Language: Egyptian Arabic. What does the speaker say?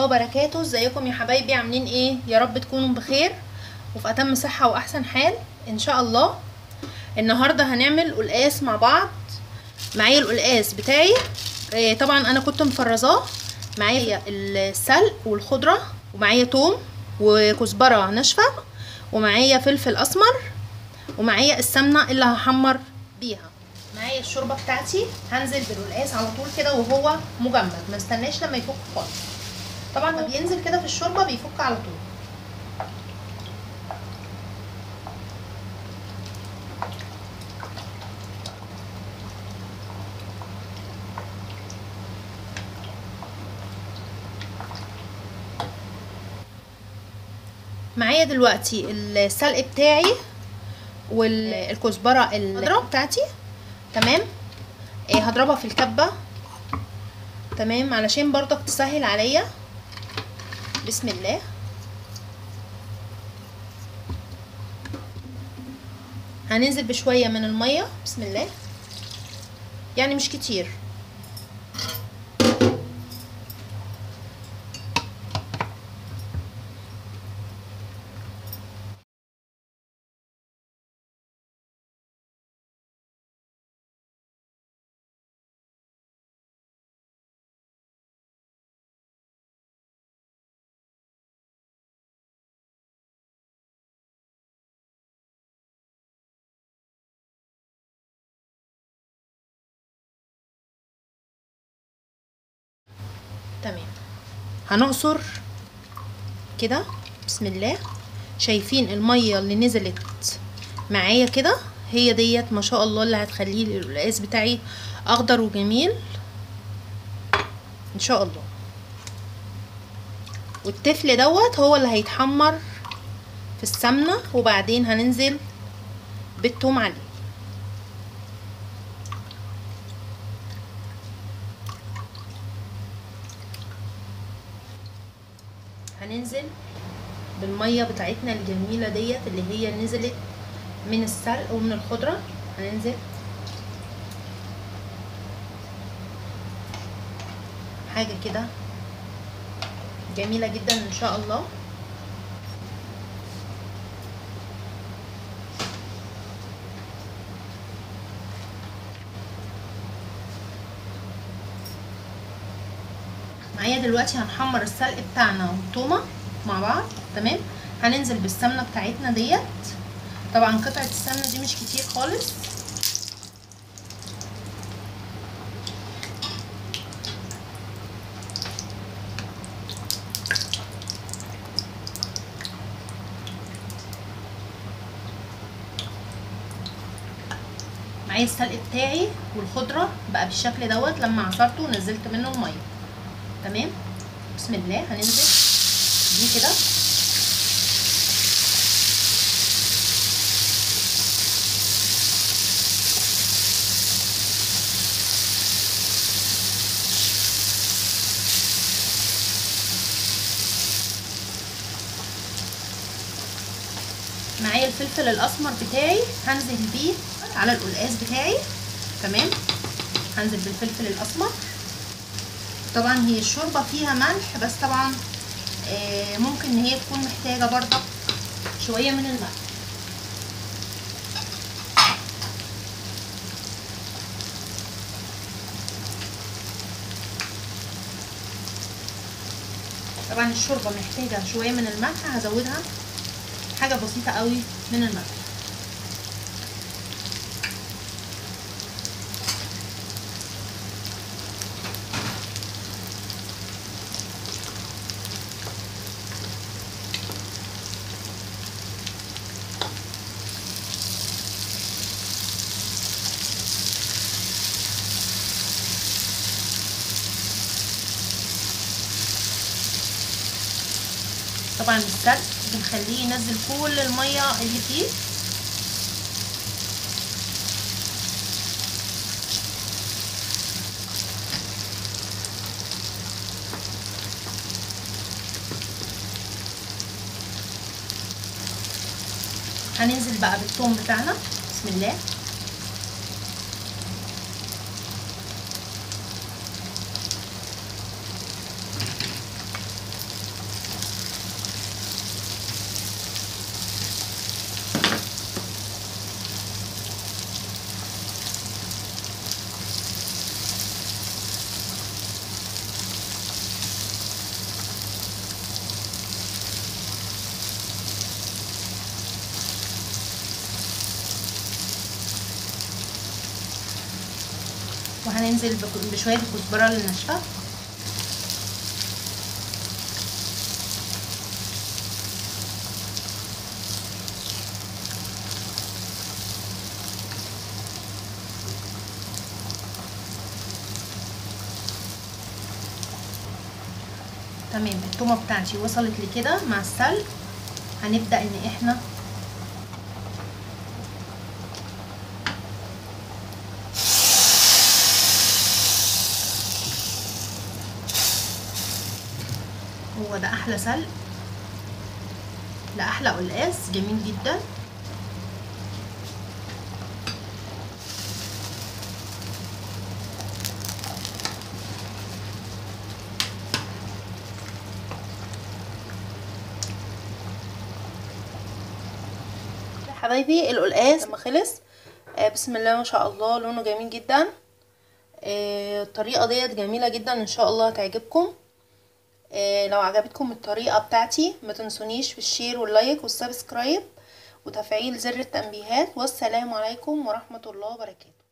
وبركاته ازيكم يا حبايبي عاملين ايه يا رب تكونوا بخير وفي اتم صحه واحسن حال ان شاء الله النهارده هنعمل قلقاس مع بعض معايا القلقاس بتاعي آه، طبعا انا كنت مفرزاه معايا السلق والخضره ومعايا توم وكزبره ناشفه ومعايا فلفل اسمر ومعايا السمنه اللي هحمر بيها معايا الشوربه بتاعتي هنزل بالقلقاس على طول كده وهو مجمد ما استناش لما يفك خالص طبعا ما بينزل كده في الشوربه بيفك على طول معايا دلوقتي السلق بتاعي والكزبره الخضراء بتاعتي تمام إيه هضربها في الكبه تمام علشان برضك تسهل عليا بسم الله هننزل بشويه من الميه بسم الله يعني مش كتير تمام هنعصر كده بسم الله شايفين الميه اللي نزلت معايا كده هي ديت ما شاء الله اللي هتخليه القلقاس بتاعي اخضر وجميل ان شاء الله والتفل دوت هو اللي هيتحمر في السمنه وبعدين هننزل بالثوم عليه هننزل بالميه بتاعتنا الجميله ديت اللي هي نزلت من السلق ومن الخضره هننزل حاجه كده جميله جدا ان شاء الله معايا دلوقتي هنحمر السلق بتاعنا والتومه مع بعض تمام هننزل بالسمنه بتاعتنا ديت طبعا قطعه السمنه دي مش كتير خالص معايا السلق بتاعي والخضره بقى بالشكل دوت لما عصرته ونزلت منه الميه تمام بسم الله هننزل دي كده معايا الفلفل الاسمر بتاعي هنزل بيه على القلقاس بتاعي تمام هنزل بالفلفل الاسمر طبعا هي الشوربه فيها ملح بس طبعا آه ممكن ان هي تكون محتاجه برضك شويه من الملح طبعا الشوربه محتاجه شويه من الملح هزودها حاجه بسيطه قوي من الملح طبعا السلق بنخليه ينزل كل الميه اللي فيه هننزل بقى بالثوم بتاعنا بسم الله وهننزل بك- بشويه الكزبره الناشفه تمام التومه بتاعتي وصلت لكده مع السلق هنبدا ان احنا هو ده احلى سلق ده احلى قلقاس جميل جدا يا حبايبي القلقاس لما خلص آه بسم الله ما شاء الله لونه جميل جدا آه الطريقه ديت جميله جدا ان شاء الله هتعجبكم آه لو عجبتكم الطريقه بتاعتي ما تنسونيش في الشير واللايك والسبسكرايب وتفعيل زر التنبيهات والسلام عليكم ورحمه الله وبركاته